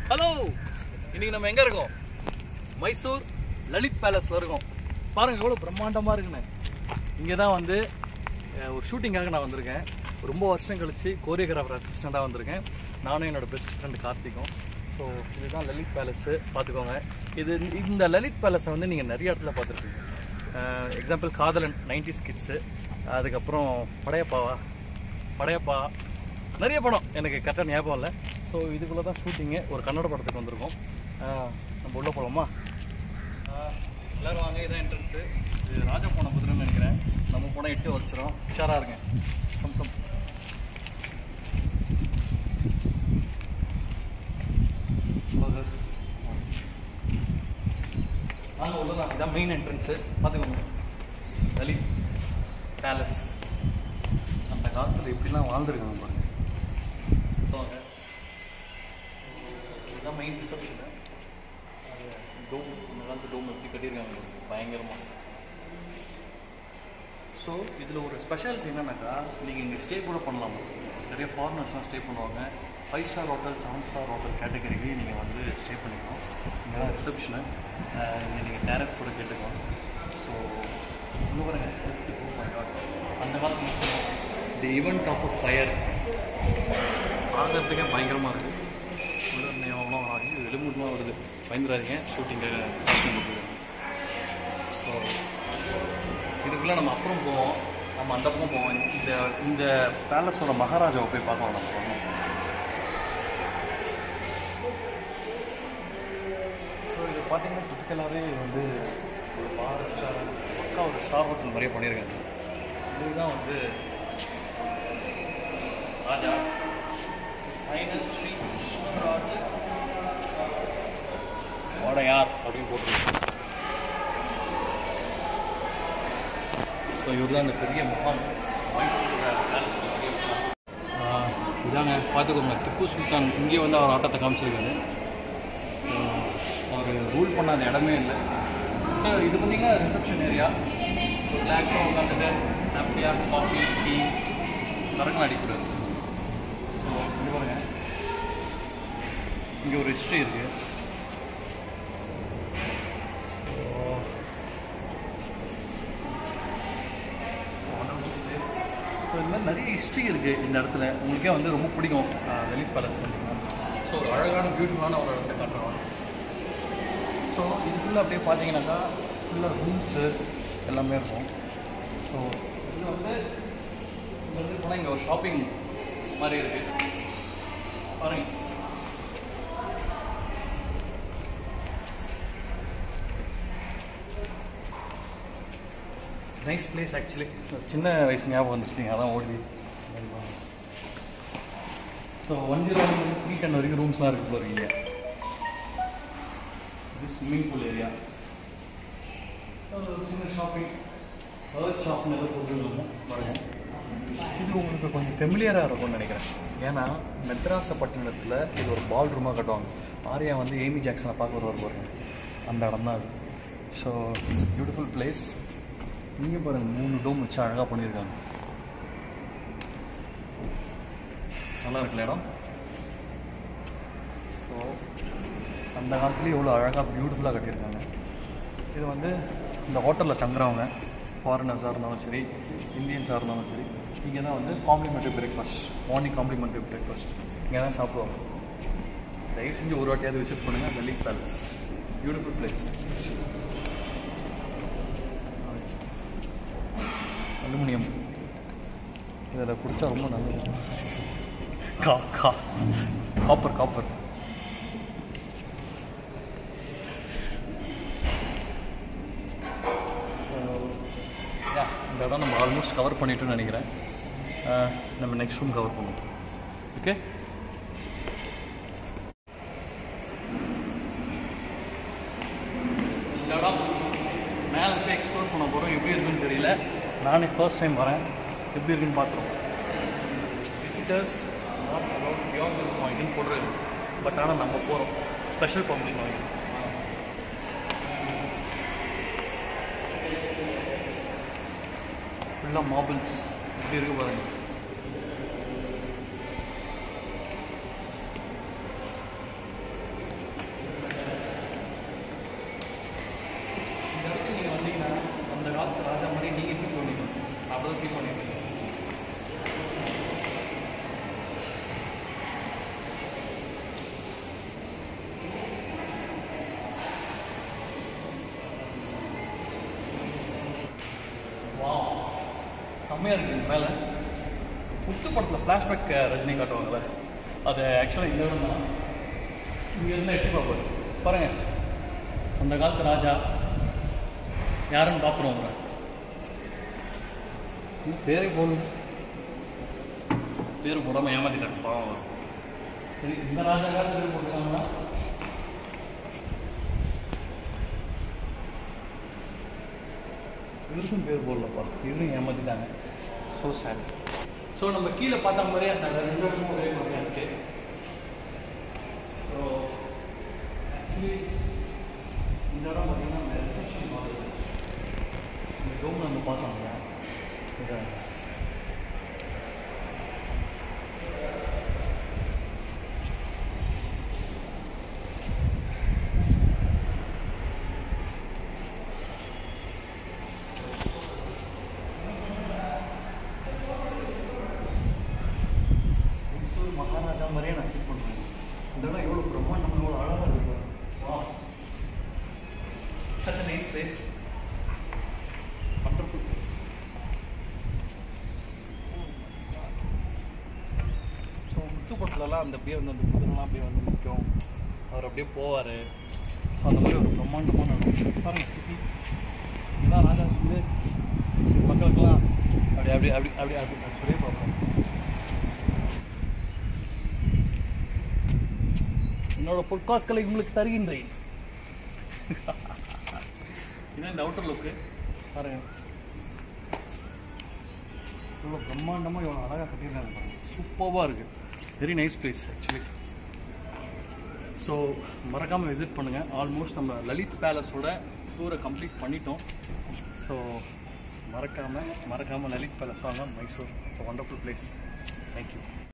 Hello இன்னைக்கு நம்ம எங்க இருக்கோம் மைசூர் லலித் பேலஸ்ல இருக்கோம் பாருங்க எவ்வளவு பிரம்மாண்டமா இருக்குன்னு இங்க தான் வந்து அஹ், ஒரு ஷூட்டிங்காக நான் வந்திருக்கேன் ரொம்ப வருஷம் கழிச்சு கோரியோகிராஃபர் அசிஸ்டண்டாக வந்திருக்கேன் நானும் என்னோட பெஸ்ட் ஃப்ரெண்ட் கார்த்திக்கும் ஸோ இதுதான் லலித் பேலஸு பார்த்துக்கோங்க இது இந்த லலித் பேலஸை வந்து நீங்கள் நிறைய இடத்துல பார்த்துருப்பீங்க எக்ஸாம்பிள் காதலன் நைன்டிஸ் கிட்ஸு அதுக்கப்புறம் படையப்பாவா படையப்பா நிறைய படம் எனக்கு கரெக்டாக ஞாபகம் இல்லை ஸோ இதுக்குள்ளே தான் ஷூட்டிங்கு ஒரு கன்னட படத்துக்கு வந்திருக்கோம் ஆஹ் நம்ம உள்ளே போகலாமா எல்லோரும் வாங்க இதான் என்ட்ரன்ஸு இது ராஜா போன குதிரைன்னு நினைக்கிறேன் நம்ம போனால் எட்டு வச்சிரும் உஷாராக இருங்க கம் கம் வாங்க உள்ளதான் இதான் மெயின் என்ட்ரன்ஸு பார்த்துக்கோங்க லலித் பேலஸ் அந்த காலத்தில் எப்படிலாம் வாழ்ந்துருக்காங்க பாருங்க வாங்க. இதுதான் மெயின் ரிசப்ஷனு டோம் அந்த காலத்து டோம் எப்படி கட்டியிருக்காங்க பாருங்க பயங்கரமாக ஸோ இதில் ஒரு ஸ்பெஷாலிட்டி என்னன்னாக்கா நீங்கள் இங்கே ஸ்டே கூட பண்ணலாமா நிறைய ஃபாரினர்ஸ்லாம் ஸ்டே பண்ணுவாங்க five star hotel seven star hotel கேட்டகரிக்கு நீங்கள் வந்து ஸ்டே பண்ணிக்கலாம் இங்கே தான் ரிசப்ஷனு இங்கே நீங்கள் டேரஸ் கூட கேட்டுக்கலாம் ஸோ இங்கே பாருங்க oh my God. அந்த காலத்தில் the event of a fire பார்க்கறதுக்கே பயங்கரமாக இருக்குது உள்ள எவ்வளோ ஆகி எலும்புலாம் வருது பயந்துடாதீங்க ஷூட்டிங்காக ஸோ இதுக்குள்ளே நம்ம அப்புறம் போவோம் நம்ம அந்த பக்கம் போவோம் இந்த இந்த பேலஸோட மகாராஜாவை போய் பார்க்கலாம் நம்ம போகணும் ஸோ இது பார்த்தீங்கன்னா டிப்பிக்கலாகவே வந்து ஒரு பார் ஸ்டார் பக்கா ஒரு ஸ்டார் ஹோட்டல் மாதிரியே பண்ணியிருக்காங்க இதுதான் வந்து ராஜா His Highness ஸ்ரீ கிருஷ்ணராஜ வாடையார் அப்படின்னு போட்டுருக்காங்க ஸோ இவர் தான் இந்த பெரிய மகான் மைசூரோட பேலஸோட பெரிய மகான் ஆஹ் இதாங்க பார்த்துக்கோங்க திப்பு சுல்தான் இங்கே வந்து அவர் ஆட்டத்தை காமிச்சிருக்காரு ஸோ அவர் ரூல் பண்ணாத இடமே இல்லை ஸோ இது பார்த்தீங்கன்னா ரிசப்ஷன் ஏரியா ரிலாக்ஸாக உட்காந்துட்டு ஹாப்பியாக காஃபி டீ சரக்கு அடிக்கூடாது ஸோ இது பாருங்க இங்கே ஒரு ஹிஸ்ட்ரி இருக்குது ஸோ இந்த மாதிரி நிறைய ஹிஸ்ட்ரி இருக்குது இந்த இடத்துல உங்களுக்கே வந்து ரொம்ப பிடிக்கும் ஆஹ் லலித் பேலஸ் பண்ணுறோம் ஸோ ஒரு அழகான பியூட்டிஃபுல்லான ஒரு இடத்த காட்டுறோம் ஸோ இதுக்குள்ளே அப்படியே பார்த்தீங்கன்னாக்கா ஃபுல்லாக ரூம்ஸு எல்லாமே இருக்கும் ஸோ இது வந்து இங்கே வந்து போனால் இங்கே ஒரு ஷாப்பிங் மாதிரி இருக்குது பாருங்க நைஸ் பிளேஸ் ஆக்சுவலி சின்ன வயசு ஞாபகம் வந்துருச்சுங்க அதான் ஓடி so one zero one three ten வரைக்கும் ரூம்ஸ்லாம் இருக்கு போல இங்கே இது ஸ்விம்மிங் பூல் ஏரியா ஒரு சின்ன ஷாப்பிங் பேர்ட் ஷாப்னு ஏதோ போட்டுருக்காங்க பாருங்க இது உங்களுக்கு கொஞ்சம் ஃபெமிலியராக இருக்கும்னு நினைக்கிறேன் ஏன்னா மெட்ராஸப்பட்டினத்தில் இது ஒரு பால் ரூமாக கட்டுவாங்க ஆர்யா வந்து ஏமி ஜாக்சனை பார்க்க வருவார் பாருங்க அந்த இடம் தான் அது ஸோ இட்ஸ் பியூட்டிஃபுல் பிளேஸ் இங்கே பாருங்க மூணு டோம் வச்சு அழகாக பண்ணியிருக்காங்க நல்லா இருக்குல்ல இடம் ஸோ அந்த காலத்துலேயே எவ்வளோ அழகாக பியூட்டிஃபுல்லாக கட்டியிருக்காங்க இது வந்து இந்த ஹோட்டலில் தங்குறவங்க ஃபாரினர்ஸாக இருந்தாலும் சரி இந்தியன்ஸாக இருந்தாலும் சரி இங்கே தான் வந்து complimentary breakfast morning complimentary breakfast இங்கே தான் சாப்பிடுவாங்க தயவு செஞ்சு ஒரு வாட்டியாவது விசிட் பண்ணுங்கள் Lalith Palace beautiful place aluminium இதில் குடித்தா ரொம்ப நல்லது கா கா காப்பர் காப்பர் இந்த இடம் நம்ம ஆல்மோஸ்ட் கவர் பண்ணிட்டோம்னு நினைக்கிறேன் அஹ், நம்ம நெக்ஸ்ட் ரூம் கவர் பண்ணுவோம் ஓகே இந்த இடம் மேலே போய் எக்ஸ்ப்ளோர் பண்ண போகிறோம் எப்படி இருக்குன்னு தெரியல நானே ஃபர்ஸ்ட் டைம் வரேன் எப்படி இருக்குன்னு பார்த்துருவோம் visitors not allowed beyond this பாயிண்ட்னு போடுறது பட் ஆனால் நம்ம போகிறோம் ஸ்பெஷல் பர்மிஷன் வாங்கி ஃபுல்லாக மார்பிள்ஸ் இப்படி இருக்கு பாருங்க செம்மையாக இருக்குது மேலே முத்து படத்தில் ஃப்ளாஷ்பேக் ரஜினி காட்டுவாங்கல்ல அது ஆக்சுவலாக இந்த இடம் தான் இங்கே இருந்தால் எட்டி பார்ப்பாரு பாருங்க அந்த காலத்து ராஜா யாருன்னு பார்த்துருவாங்க பேரே போதும் பேர் போடாமல் ஏமாத்திட்டாங்க பாவம் சரி இந்த ராஜா காலத்து பேர் போட்டுருக்காங்களா இவருக்கும் பேர் போடலப்பா இவரும் ஏமாத்திட்டாங்க ஸோ சேட் ஸோ நம்ம கீழே பார்த்த மாதிரியே அந்த ரெண்டு இடமும் ஒரே மாதிரியா இருக்கு ஸோ ஆக்சுவலி இந்த இடம் பார்த்தீங்கன்னா அந்த ரிசப்ஷன் மாதிரி இந்த ரூம் நம்ம பார்த்தோம்ல இதை மைசூர் மகாராஜா மாதிரியே நான் ஃபீல் பண்ணுறேன் இந்த இடம் எவ்வளோ பிரம்மாண்டமாக எவ்வளோ அழகாக இருக்கு வா such a nice place wonderful place so முத்துப்பட்டிலலாம் அந்த அப்படியே வந்து அந்த புதனெலாம் அப்படியே வந்து நிற்கும் அவர் அப்படியே போவார் ஸோ அந்த மாதிரி ஒரு பிரம்மாண்டமான இடம் பாருங்கள் சிட்டி இதுதான் ராஜா வந்து மக்களுக்கெல்லாம் அப்படி அப்படி அப்படி அப்படி அப்படி அப்படியே பார்ப்போம் என்னோட பொட்காஸ்ட்களை உங்களுக்கு தருகின்றேன் இதான் இந்த அவுட்டர் லுக்கு பாருங்க இவ்வளோ பிரம்மாண்டமாக இவ்வளோ அழகாக கட்டியிருக்காங்க பாருங்க சூப்பராக இருக்குது very nice place actually so மறக்காமல் விசிட் பண்ணுங்கள் ஆல்மோஸ்ட் நம்ம லலித் பேலஸோட டூரை கம்ப்ளீட் பண்ணிட்டோம் ஸோ மறக்காமல் மறக்காமல் லலித் பேலஸ் வாங்க Mysore it's wonderful place thank you